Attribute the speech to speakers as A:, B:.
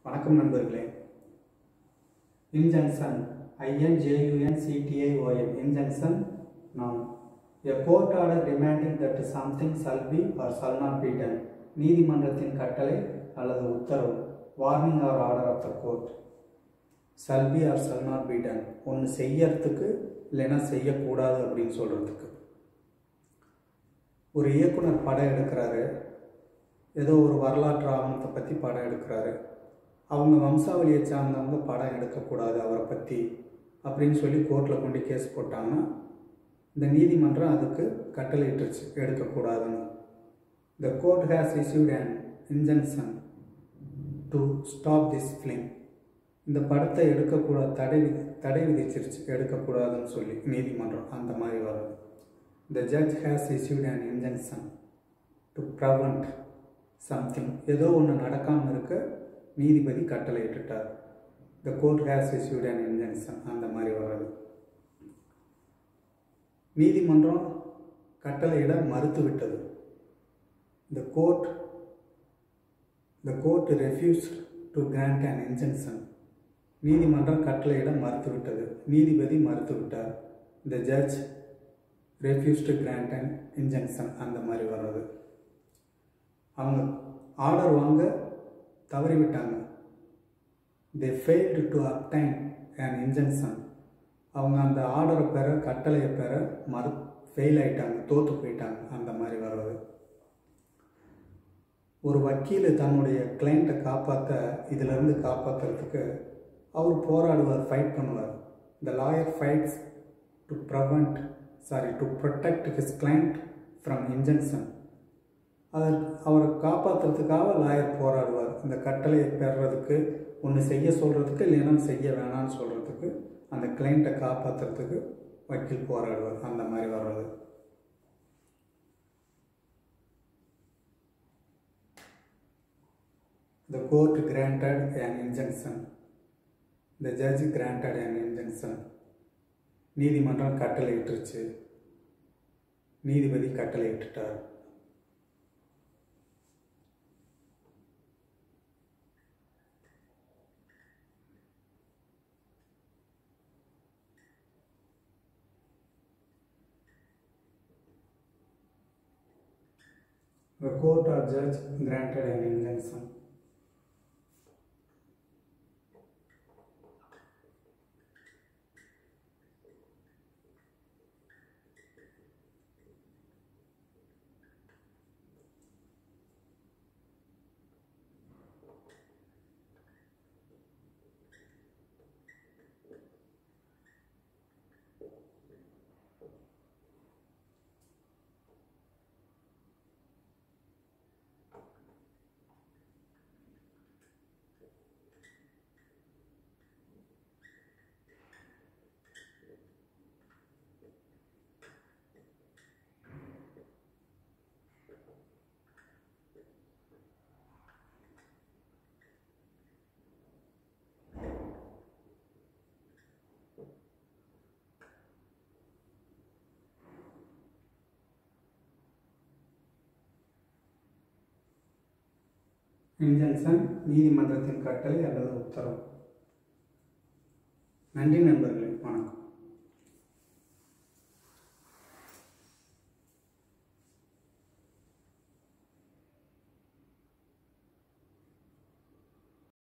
A: வணக்கம் நண்பர்களே injunction ஐஎன்ஜேயூஎன்சிடிஐஓஎன் injunction நாம் எ court order demanding that something shall be R shall not be done நீதிமன்றத்தின் கட்டளை அல்லது உத்தரவு warning R order of the court shall be R shall not be done ஒன்று செய்யறதுக்கு இல்லைன்னா செய்யக்கூடாது அப்படின்னு சொல்கிறதுக்கு ஒரு இயக்குனர் படம் எடுக்கிறாரு ஏதோ ஒரு வரலாற்று ஆவணத்தை பற்றி படம் எடுக்கிறாரு அவங்க வம்சாவளியை சார்ந்தவங்க படம் எடுக்கக்கூடாது அவரை பற்றி அப்படின்னு சொல்லி கோர்ட்டில் கொண்டு கேஸ் போட்டாங்கன்னா இந்த நீதிமன்றம் அதுக்கு கட்டளையிட்டுருச்சு எடுக்கக்கூடாதுன்னு the court has issued and injunction to stop this film இந்த படத்தை எடுக்கக்கூடாது தடை விதி தடை விதிச்சிருச்சு எடுக்கக்கூடாதுன்னு சொல்லி நீதிமன்றம் அந்த மாதிரி வருது the judge has issued and injunction to prevent something ஏதோ ஒன்று நடக்காமல் இருக்க நீதிபதி கட்டளையிட்டுட்டார் the court has issued and injunction அந்த மாதிரி வர்றது நீதிமன்றம் கட்டளையிட மறுத்துவிட்டது the court the court refuse to grant and injunction நீதிமன்றம் கட்டளையிட மறுத்துவிட்டது நீதிபதி மறுத்துவிட்டார் the judge refuse to grant and injunction அந்த மாதிரி வர்றது அவங்க ஆர்டர் வாங்க தவறிவிட்டாங்க they failed to obtain an injunction அவங்க அந்த ஆர்டரை பெற கட்டளையை பெற மறு ஃபெயில் ஆயிட்டாங்க தோற்று போயிட்டாங்க அந்த மாதிரி வர்றது ஒரு வக்கீல் தன்னுடைய கிளைண்ட்டை காப்பாற்ற இதிலிருந்து காப்பாற்றுறதுக்கு அவர் போராடுவார் ஃபைட் பண்ணுவார் the lawyer fights to prevent sorry to protect his client from injunction அதற்கு அவரை காப்பாற்றுறதுக்காக லாயர் போராடுவார் இந்த கட்டளையை பெறுறதுக்கு ஒன்று செய்ய சொல்கிறதுக்கு இல்லைன்னா செய்ய வேணாம்னு சொல்கிறதுக்கு அந்த கிளைண்ட்டை காப்பாற்றுறதுக்கு வக்கீல் போராடுவார் அந்த மாதிரி வர்றது The court granted an injunction. The judge granted an injunction. நீதிமன்றம் கட்டளையிட்டுருச்சு நீதிபதி கட்டளையிட்டுட்டார் The court or judge granted an injunction. Injunction நீதிமன்றத்தின் கட்டளை அல்லது உத்தரவு நன்றி நண்பர்களே வணக்கம்